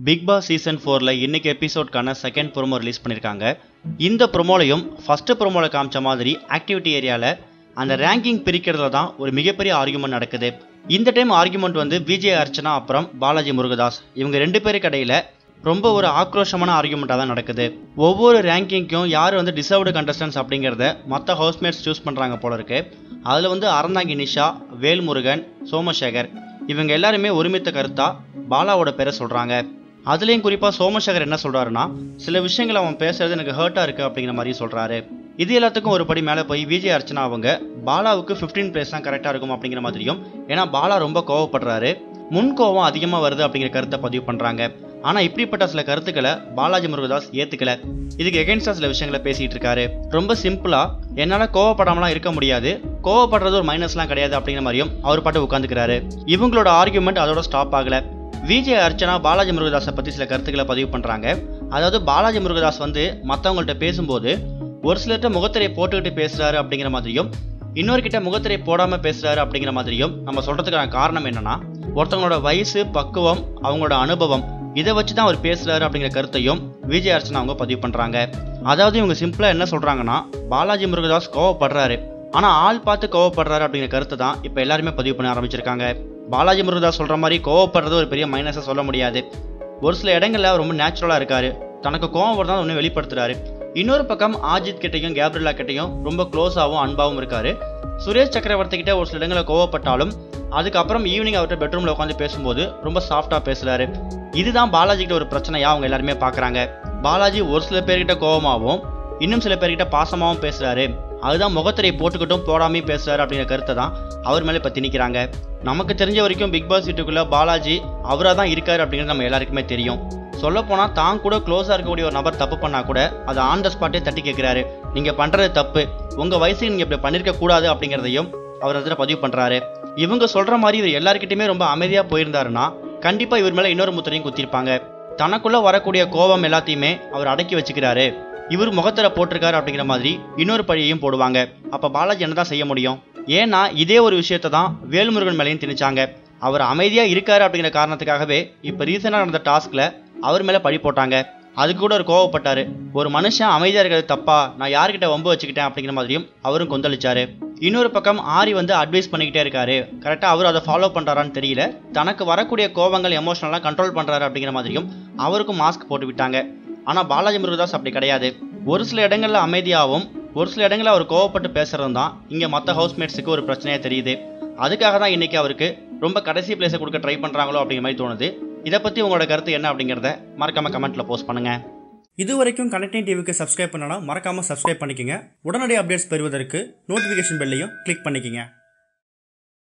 big Boss season ஃபோரில் இன்னைக்கு எபிசோட்கான second promo release பண்ணியிருக்காங்க இந்த ப்ரோமோலையும் ஃபஸ்ட்டு ப்ரோமோவில் காமிச்ச மாதிரி ஆக்டிவிட்டி ஏரியாவில் அந்த ரேங்கிங் பிரிக்கிறதுல தான் ஒரு மிகப்பெரிய ஆர்குமெண்ட் நடக்குது இந்த டைம் ஆர்குமெண்ட் வந்து விஜய் அர்ச்சனா அப்புறம் பாலாஜி முருகதாஸ் இவங்க ரெண்டு பேருக்கு இடையில ரொம்ப ஒரு ஆக்ரோஷமான ஆர்குமெண்ட்டாக தான் நடக்குது ஒவ்வொரு ரேங்கிங்க்கும் யார் வந்து டிசர்வ்டு கண்டஸ்டன்ஸ் அப்படிங்கிறத மற்ற ஹவுஸ்மேட்ஸ் சூஸ் பண்ணுறாங்க போல இருக்கு அதில் வந்து அறந்தாங்கி நிஷா வேல்முருகன் சோமசேகர் இவங்க எல்லாருமே ஒருமித்த கருத்தா பாலாவோட பேரை சொல்கிறாங்க அதுலேயும் குறிப்பாக சோமசேகர் என்ன சொல்கிறாருன்னா சில விஷயங்கள் அவன் பேசுறது எனக்கு ஹர்ட்டாக இருக்குது அப்படிங்கிற மாதிரி சொல்கிறாரு இது எல்லாத்துக்கும் ஒரு படி மேலே போய் விஜய் அர்ச்சனா அவங்க பாலாவுக்கு 15 பிளேஸ் தான் கரெக்டாக இருக்கும் அப்படிங்கிற மாதிரியும் ஏன்னா பாலா ரொம்ப கோவப்படுறாரு முன் கோவம் அதிகமாக வருது அப்படிங்கிற கருத்தை பதிவு பண்ணுறாங்க ஆனால் இப்படிப்பட்ட சில கருத்துக்களை பாலாஜி முருகதாஸ் ஏற்றுக்கல இதுக்கு எகென்ஸ்டாக சில விஷயங்களை பேசிகிட்டு இருக்காரு ரொம்ப சிம்பிளாக என்னால் கோவப்படாமலாம் இருக்க முடியாது கோவப்படுறது ஒரு மைனஸ்லாம் கிடையாது அப்படிங்கிற மாதிரியும் அவர் பாட்டு உட்காந்துக்கிறாரு இவங்களோட ஆர்குமெண்ட் அதோட ஸ்டாப் ஆகலை விஜய் அர்ச்சனா பாலாஜி முருகதாஸை பற்றி சில கருத்துக்களை பதிவு பண்ணுறாங்க அதாவது பாலாஜி முருகதாஸ் வந்து மற்றவங்கள்ட்ட பேசும்போது ஒரு சிலர்கிட்ட முகத்திரை போட்டுக்கிட்டு பேசுகிறாரு அப்படிங்கிற மாதிரியும் இன்னொரு கிட்ட முகத்திரை போடாமல் பேசுகிறாரு அப்படிங்கிற மாதிரியும் நம்ம சொல்கிறதுக்கான காரணம் என்னன்னா ஒருத்தவங்களோட வயசு பக்குவம் அவங்களோட அனுபவம் இதை வச்சு தான் அவர் பேசுகிறாரு அப்படிங்கிற கருத்தையும் விஜய் அர்ச்சனா அவங்க பதிவு பண்ணுறாங்க அதாவது இவங்க சிம்பிளாக என்ன சொல்கிறாங்கன்னா பாலாஜி முருகதாஸ் கோவப்படுறாரு ஆனால் ஆள் பார்த்து கோவப்படுறாரு அப்படிங்கிற கருத்தை தான் இப்போ எல்லாருமே பதிவு பண்ண ஆரம்பிச்சிருக்காங்க பாலாஜி முருகதாஸ் சொல்கிற மாதிரி கோவப்படுறது ஒரு பெரிய மைனஸை சொல்ல முடியாது ஒரு சில இடங்கள்ல அவர் ரொம்ப நேச்சுரலாக இருக்காரு தனக்கு கோவம் வருதான் ஒன்று வெளிப்படுத்துறாரு இன்னொரு பக்கம் ஆஜித் கிட்டையும் கேப்ரிலா கிட்டையும் ரொம்ப க்ளோஸாகவும் அன்பாகவும் இருக்காரு சுரேஷ் சக்கரவர்த்தி கிட்ட ஒரு சில இடங்களில் கோவப்பட்டாலும் அதுக்கப்புறம் ஈவினிங் அவர்கிட்ட பெட்ரூமில் உட்காந்து பேசும்போது ரொம்ப சாஃப்டாக பேசுறாரு இதுதான் பாலாஜி கிட்ட ஒரு பிரச்சனையா அவங்க எல்லாருமே பார்க்குறாங்க பாலாஜி ஒரு சில பேர்கிட்ட கோவமாகவும் இன்னும் சில பேர்கிட்ட பாசமாகவும் பேசுறாரு அதுதான் முகத்திரை போட்டுக்கிட்டும் போடாமையும் பேசுறாரு அப்படிங்கிற கருத்தை தான் அவர் மேலே இப்போ திணிக்கிறாங்க நமக்கு தெரிஞ்ச வரைக்கும் பிக் பாஸ் வீட்டுக்குள்ள பாலாஜி அவராக தான் இருக்காரு அப்படிங்கிறது நம்ம எல்லாருக்குமே தெரியும் சொல்லப்போனால் தான் கூட க்ளோஸாக இருக்கக்கூடிய ஒரு நபர் தப்பு பண்ணால் கூட அதை ஆன் த ஸ்பாட்டே தட்டி கேட்குறாரு நீங்கள் பண்ணுறது தப்பு உங்கள் வயசுக்கு நீங்கள் இப்படி பண்ணியிருக்க கூடாது அப்படிங்கிறதையும் அவர் அதில் பதிவு பண்ணுறாரு இவங்க சொல்கிற மாதிரி இவர் எல்லாருக்கிட்டையுமே ரொம்ப அமைதியாக போயிருந்தாருன்னா கண்டிப்பாக இவர் மேலே இன்னொரு முத்திரையும் குத்திருப்பாங்க தனக்குள்ளே வரக்கூடிய கோபம் எல்லாத்தையுமே அவர் அடக்கி வச்சுக்கிறாரு இவர் முகத்திர போட்டிருக்காரு அப்படிங்கிற மாதிரி இன்னொரு பழியையும் போடுவாங்க அப்போ பாலாஜி என்ன தான் செய்ய முடியும் ஏன்னா இதே ஒரு விஷயத்தை தான் வேல்முருகன் மேலேயும் திணிச்சாங்க அவர் அமைதியாக இருக்காரு அப்படிங்கிற காரணத்துக்காகவே இப்போ ரீசெண்டாக நடந்த டாஸ்கில் அவர் மேலே பழி போட்டாங்க அதுக்கு கூட ஒரு கோவப்பட்டாரு ஒரு மனுஷன் அமைதியாக இருக்கிறது தப்பா நான் யார்கிட்ட வம்பு வச்சுக்கிட்டேன் அப்படிங்கிற மாதிரியும் அவரும் கொந்தளிச்சாரு இன்னொரு பக்கம் ஆரி வந்து அட்வைஸ் பண்ணிக்கிட்டே இருக்காரு கரெக்டாக அவர் அதை ஃபாலோ பண்ணுறாரான்னு தெரியல தனக்கு வரக்கூடிய கோவங்கள் எமோஷனலாக கண்ட்ரோல் பண்ணுறாரு அப்படிங்கிற மாதிரியும் அவருக்கும் மாஸ்க் போட்டு விட்டாங்க ஆனால் பாலாஜி முருகதாஸ் அப்படி கிடையாது ஒரு சில இடங்களில் அமைதியாகவும் ஒரு சில இடங்களில் அவர் கோவப்பட்டு பேசுறது தான் இங்கே மற்ற ஹவுஸ்மேட்ஸுக்கு ஒரு பிரச்சனையாக தெரியுது அதுக்காக தான் இன்னைக்கு அவருக்கு ரொம்ப கடைசி பிளேஸை கொடுக்க ட்ரை பண்ணுறாங்களோ அப்படிங்கிற மாதிரி தோணுது இதை பற்றி உங்களோட கருத்து என்ன அப்படிங்கிறத மறக்காம கமெண்ட்டில் போஸ்ட் பண்ணுங்கள் இது வரைக்கும் கனெக்டிங் டிவிக்கு சப்ஸ்கிரைப் பண்ணனா மறக்காமல் சப்ஸ்கிரைப் பண்ணிக்கங்க உடனடி அப்டேட்ஸ் பெறுவதற்கு நோட்டிஃபிகேஷன் பெல்லையும் கிளிக் பண்ணிக்கங்க